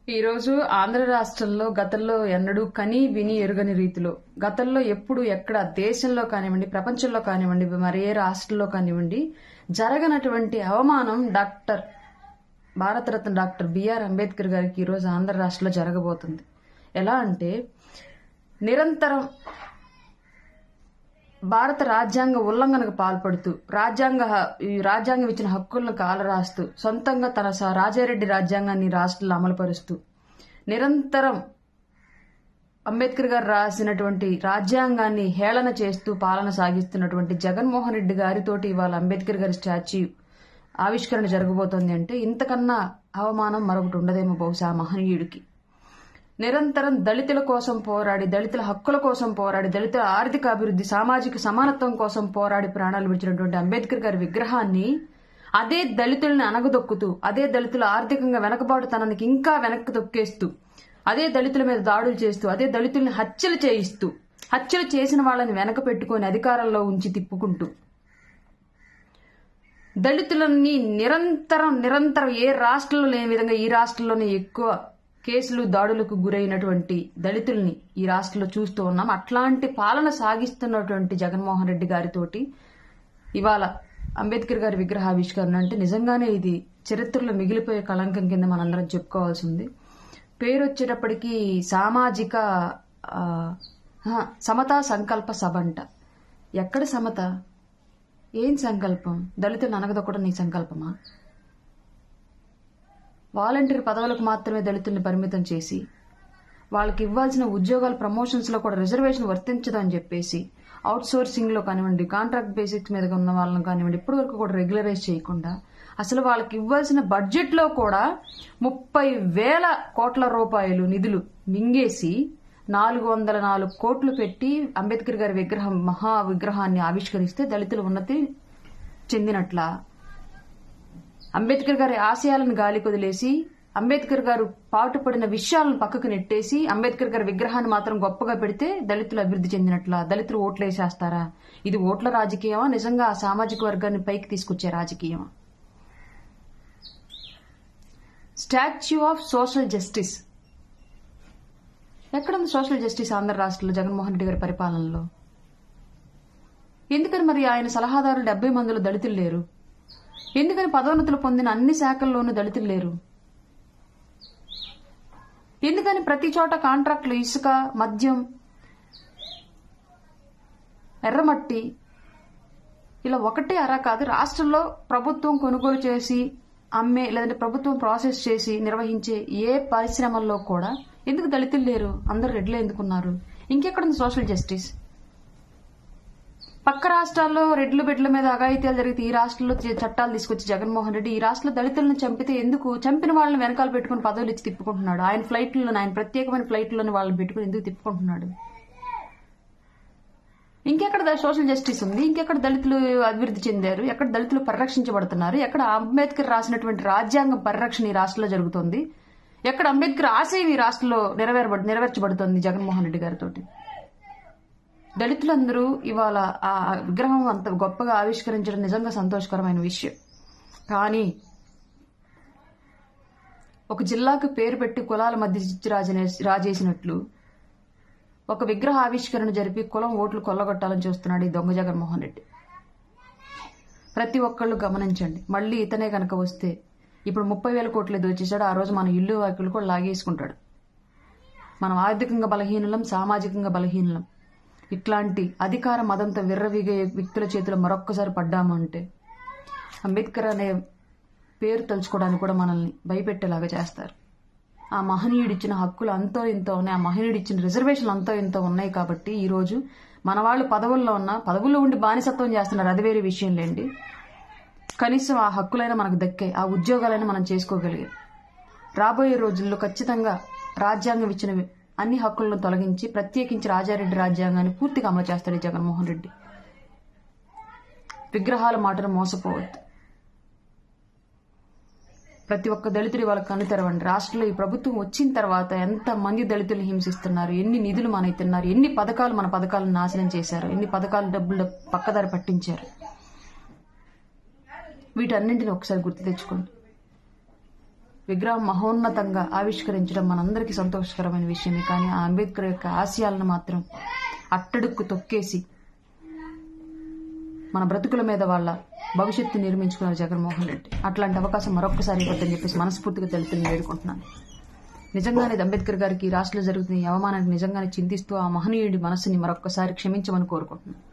ఈరోజు ఆంధ్ర రాష్ట్రంలో గతంలో ఎన్నడూ కని విని ఎరుగని రీతిలో గతంలో ఎప్పుడు ఎక్కడ దేశంలో కానివ్వండి ప్రపంచంలో కానివ్వండి మరి ఏ రాష్ట్రంలో కానివ్వండి జరగనటువంటి అవమానం doctor Bharat Ratna doctor B R Ambedkar గారికి ఈరోజు ఆంధ్ర రాష్ట్రంలో జరగబోతుంది ఎలా అంటే నిరంతరం భారత రాజ్యాంగ ఉల్లంఘనకు పాల్పడుతూ రాజ్యాంగ హ- ఈ రాజ్యాంగం ఇచ్చిన హక్కులను కాలరాస్తూ సొంతంగా తన స- రాజారెడ్డి రాజ్యాంగాన్ని రాష్ట్రంలో అమలుపరుస్తూ నిరంతరం అంబేద్కర్ గారు రాసినటువంటి రాజ్యాంగాన్ని హేళన చేస్తూ పాలన సాగిస్తున్నటువంటి జగన్మోహన్ రెడ్డి గారితోటి ఇవాళ అంబేద్కర్ గారి స్టాచ్యూ ఆవిష్కరణ జరగబోతోంది అంటే ఇంతకన్నా అవమానం మరొకటి ఉండదేమో బహుశా ఆ మహనీయుడికి నిరంతరం దళితుల కోసం పోరాడి దళితుల హక్కుల కోసం పోరాడి దళితుల ఆర్థిక అభివృద్ధి సామాజిక సమానత్వం కోసం పోరాడి ప్రాణాలు విడిచినటువంటి అంబేద్కర్ గారి విగ్రహాన్ని అదే దళితుల్ని అనగదొక్కుతూ అదే దళితుల ఆర్థికంగా వెనకబాటుతనానికి ఇంకా వెనక్కి తొక్కేస్తూ అదే దళితుల మీద దాడులు చేస్తూ అదే దళితుల్ని హత్యలు చేయిస్తూ హత్యలు చేసిన వాళ్ళని వెనక పెట్టుకొని అధికారంలో ఉంచి తిప్పుకుంటూ దళితులని నిరంతరం నిరంతరం ఏ రాష్ట్రంలో లేని విధంగా ఈ రాష్ట్రంలోనే ఎక్కువ కేసులు దాడులకు గురైనటువంటి దళితుల్ని ఈ రాష్ట్రంలో చూస్తూ ఉన్నాం అట్లాంటి పాలన సాగిస్తున్నటువంటి జగన్మోహన్ రెడ్డి గారితోటి ఇవాళ అంబేద్కర్ గారి విగ్రహావిష్కరణ అంటే నిజంగానే ఇది చరిత్రలో మిగిలిపోయే కళంకం కింద మనందరం చెప్పుకోవాల్సి ఉంది పేరు వచ్చేటప్పటికి సామాజిక ఆ, ఆ, సమతా సంకల్ప సభ అంట ఎక్కడ సమత ఏం సంకల్పం దళితులను అనగదొక్కడం నీ సంకల్పమా వాలంటీర్ పదవులకు మాత్రమే దళితుల్ని పరిమితం చేసి వాళ్ళకి ఇవ్వాల్సిన ఉద్యోగాల ప్రమోషన్స్ లో కూడా రిజర్వేషన్ వర్తించదు అని చెప్పేసి అవుట్ సోర్సింగ్ లో కానివ్వండి కాంట్రాక్ట్ బేసిక్స్ మీద ఉన్న వాళ్ళని కానివ్వండి ఇప్పటి వరకు కూడా రెగ్యులరైజ్ చేయకుండా అసలు వాళ్ళకి ఇవ్వాల్సిన బడ్జెట్ లో కూడా ముప్పై వేల కోట్ల రూపాయలు నిధులు మింగేసి నాలుగు వందల నాలుగు కోట్లు పెట్టి అంబేద్కర్ గారి విగ్రహం మహా విగ్రహాన్ని ఆవిష్కరిస్తే దళితుల ఉన్నతి చెందినట్లా అంబేద్కర్ గారి ఆశయాలను గాలి కొదిలేసి అంబేద్కర్ గారు పాటుపడిన విషయాలను పక్కకు నెట్టేసి అంబేద్కర్ గారి విగ్రహాన్ని మాత్రం గొప్పగా పెడితే దళితులు అభివృద్ధి చెందినట్లా దళితులు ఓట్లు వేసేస్తారా ఇది ఓట్ల రాజకీయమా నిజంగా ఆ సామాజిక వర్గాన్ని పైకి తీసుకొచ్చే రాజకీయమా స్టాచ్యూ ఆఫ్ సోషల్ జస్టిస్ ఎక్కడుంది సోషల్ జస్టిస్ ఆంధ్ర రాష్ట్రంలో జగన్మోహన్ రెడ్డి గారి పరిపాలనలో ఎందుకని మరి ఆయన సలహాదారులు డెబ్బై మందిలో దళితులు లేరు ఎందుకని పదోన్నతులు పొందిన అన్ని శాఖల్లోనూ దళితులు లేరు ఎందుకని ప్రతి చోట కాంట్రాక్టులు ఇసుక మద్యం ఎర్రమట్టి ఇలా ఒకటే అరా కాదు రాష్ట్రంలో ప్రభుత్వం కొనుగోలు చేసి అమ్మే లేదంటే ప్రభుత్వం ప్రాసెస్ చేసి నిర్వహించే ఏ పరిశ్రమల్లో కూడా ఎందుకు దళితులు లేరు అందరూ రెడ్లు ఎందుకున్నారు ఇంకెక్కడుంది సోషల్ జస్టిస్ పక్క రాష్ట్రాల్లో రెడ్లు బిడ్ల మీద అఘాయిత్యాలు జరిగితే ఈ రాష్ట్రంలో చే- చట్టాలు తీసుకొచ్చి జగన్మోహన్ రెడ్డి ఈ రాష్ట్రంలో దళితులను చంపితే ఎందుకు చంపిన వాళ్ళని వెనకాల పెట్టుకుని పదవులు ఇచ్చి తిప్పుకుంటున్నాడు ఆయన ఫ్లైట్లను ఆయన ప్రత్యేకమైన ఫ్లైట్లను వాళ్ళని పెట్టుకుని ఎందుకు తిప్పుకుంటున్నాడు ఇంకెక్కడ ద- సోషల్ జస్టిస్ ఉంది ఇంకెక్కడ దళితులు అభివృద్ధి చెందారు ఎక్కడ దళితులు పరిరక్షించబడుతున్నారు ఎక్కడ అంబేద్కర్ రాసినటువంటి రాజ్యాంగం పరిరక్షణ ఈ రాష్ట్రంలో జరుగుతోంది ఎక్కడ అంబేద్కర్ ఆశయం ఈ రాష్ట్రంలో నెరవేరబడి నెరవేర్చబడుతోంది జగన్మోహన్ రెడ్డి గారితోటి దళితులందరూ ఇవాళ ఆ విగ్రహం అంత గొప్పగా ఆవిష్కరించడం నిజంగా సంతోషకరమైన విషయం కానీ ఒక జిల్లాకు పేరు పెట్టి కులాల మధ్య చిచ్చు రాజనే రాజేసినట్లు ఒక విగ్రహ ఆవిష్కరణ జరిపి కులం ఓట్లు కొల్లగొట్టాలని చూస్తున్నాడు ఈ దొంగ జగన్మోహన్ రెడ్డి ప్రతి ఒక్కళ్ళు గమనించండి మళ్ళీ ఇతనే కనుక వస్తే ఇప్పుడు ముప్పై వేల కోట్లు దోచేశాడు ఆ రోజు మన ఇల్లు వాకిలు కూడా లాగేసుకుంటాడు మనం ఆర్థికంగా బలహీనులం సామాజికంగా బలహీనులం ఇట్లాంటి అధికార మదంతో విర్రవీగే వ్యక్తుల చేతిలో మరొక్కసారి పడ్డాము అంటే అంబేద్కర్ అనే పేరు తలుచుకోవడానికి కూడా మనల్ని భయపెట్టేలాగా చేస్తారు ఆ మహనీయుడిచ్చిన హక్కులు అంతో ఇంతో ఉన్నాయి ఆ మహనీయుడిచ్చిన రిజర్వేషన్లు అంతో ఇంతో ఉన్నాయి కాబట్టి ఈ రోజు మన వాళ్ళు పదవుల్లో ఉన్న పదవుల్లో ఉండి బానిసత్వం చేస్తున్నారు అది వేరే విషయం లేండి కనీసం ఆ హక్కులైనా మనకు దక్కాయి ఆ ఉద్యోగాలైనా మనం చేసుకోగలిగాం రాబోయే రోజుల్లో ఖచ్చితంగా రాజ్యాంగం ఇచ్చిన అన్ని హక్కులను తొలగించి ప్రత్యేకించి రాజారెడ్డి రాజ్యాంగాన్ని పూర్తిగా అమలు చేస్తాడు ఈ జగన్మోహన్ రెడ్డి విగ్రహాల మాటను మోసపోవద్దు ప్రతి ఒక్క దళితుడి వాళ్ళ కన్ను తెరవండి రాష్ట్రంలో ఈ ప్రభుత్వం వచ్చిన తర్వాత ఎంత మంది దళితులు హింసిస్తున్నారు ఎన్ని నిధులు మన తిన్నారు ఎన్ని పథకాలు మన పథకాలను నాశనం చేశారు ఎన్ని పథకాలు డబ్బులు పక్కదారి పట్టించారు వీటన్నింటిని ఒకసారి గుర్తు తెచ్చుకోండి విగ్రహం మహోన్నతంగా ఆవిష్కరించడం మనందరికీ సంతోషకరమైన విషయమే కానీ ఆ అంబేద్కర్ యొక్క ఆశయాలను మాత్రం అట్టడుక్కు తొక్కేసి మన బ్రతుకుల మీద వాళ్ళ భవిష్యత్తు నిర్మించుకున్నారు జగన్మోహన్ రెడ్డి అట్లాంటి అవకాశం మరొకసారి ఇవ్వద్దని చెప్పేసి మనస్ఫూర్తిగా తెలుపుని వేడుకుంటున్నాను నిజంగానే అంబేద్కర్ గారికి ఈ రాష్ట్రంలో జరుగుతున్న ఈ అవమానానికి నిజంగానే చింతిస్తూ ఆ మహనీయుడి మనసుని మరొకసారి క్షమించమని కోరుకుంటున్నాను